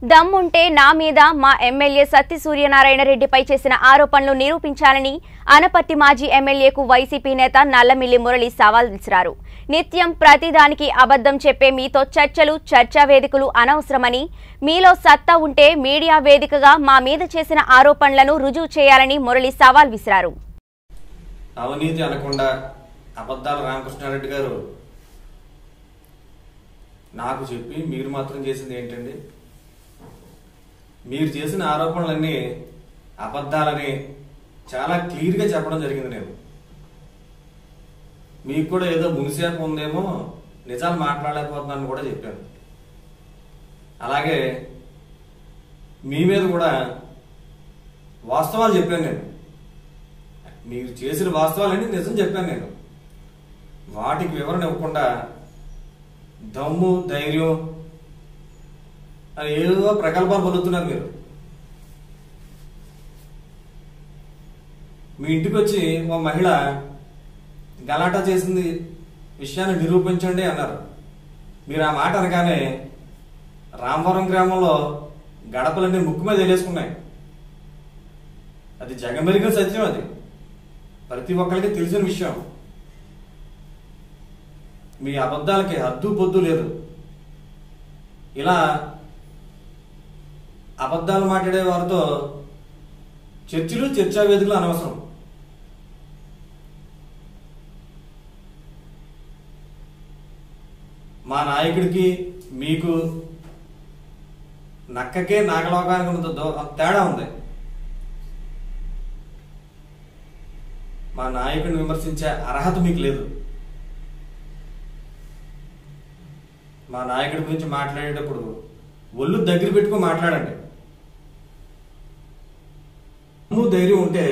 దమ్ముంటే నా మీద మా ఎమ్మెల్యే సత్తి సూర్యనారాయణ రెడ్డిపై చేసిన ఆరోపణలు నిరూపించాలని అనపత్తి మాజీ ఎమ్మెల్యేకు వైసీపీ నేత నల్లమిల్లి మురళి సవాల్ విసిరారు నిత్యం ప్రతిదానికి అబద్ధం చెప్పే మీతో చర్చలు చర్చా వేదికలు అనవసరమని మీలో సత్తా ఉంటే మీడియా వేదికగా మా మీద చేసిన ఆరోపణలను రుజువు చేయాలని మురళి సవాల్ విసిరారు అవినీతి అనకుండా అబద్ధాల రామకృష్ణారెడ్డి గారు నాకు చెప్పి మీరు మాత్రం చేసింది ఏంటండి మీరు చేసిన ఆరోపణలన్నీ అబద్ధాలని చాలా క్లియర్గా చెప్పడం జరిగింది నేను మీకు కూడా ఏదో మునిసేపు ఉందేమో నిజాలు మాట్లాడలేకపోతున్నాను కూడా చెప్పాను అలాగే మీ మీద కూడా వాస్తవాలు చెప్పాను నేను మీరు చేసిన వాస్తవాలన్నీ నిజం చెప్పాను నేను వాటికి వివరణ ఇవ్వకుండా దమ్ము ధైర్యం అని ఏదో ప్రకల్పాలు పలుకుతున్నారు మీరు మీ ఇంటికి వచ్చి ఓ మహిళ గలాటా చేసింది విషయాన్ని నిరూపించండి అన్నారు మీరు ఆ మాట అనగానే రామవరం గ్రామంలో గడపలన్నీ ముక్కు మీద వేలేసుకున్నాయి అది జగమెరిగిన సత్యం అది ప్రతి ఒక్కరికి తెలిసిన విషయం మీ అబద్ధాలకి హద్దు పొద్దు లేదు ఇలా అబద్ధాలు మాట్లాడే వారితో చర్చలు చర్చా వేదికలు అనవసరం మా నాయకుడికి మీకు నక్కకే నాగలోకానికి ఉన్నంత దో- తేడా ఉంది మా నాయకుడిని విమర్శించే అర్హత మీకు లేదు మా నాయకుడి గురించి మాట్లాడేటప్పుడు ఒళ్ళు దగ్గర పెట్టుకుని మాట్లాడండి దమ్ము ధైర్యం ఉంటే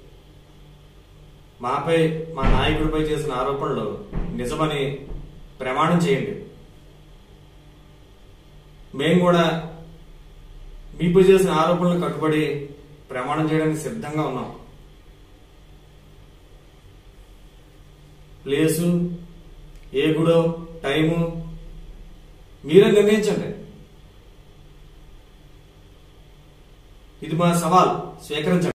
మాపై మా నాయకుడిపై చేసిన ఆరోపణలు నిజమని ప్రమాణం చేయండి మేము కూడా మీపై చేసిన ఆరోపణలు కట్టుబడి ప్రమాణం చేయడానికి సిద్ధంగా ఉన్నాం ప్లేసు ఏ గుడో టైము మీరే నిర్ణయించండి ఇది మా సవాల్ స్వీకరించండి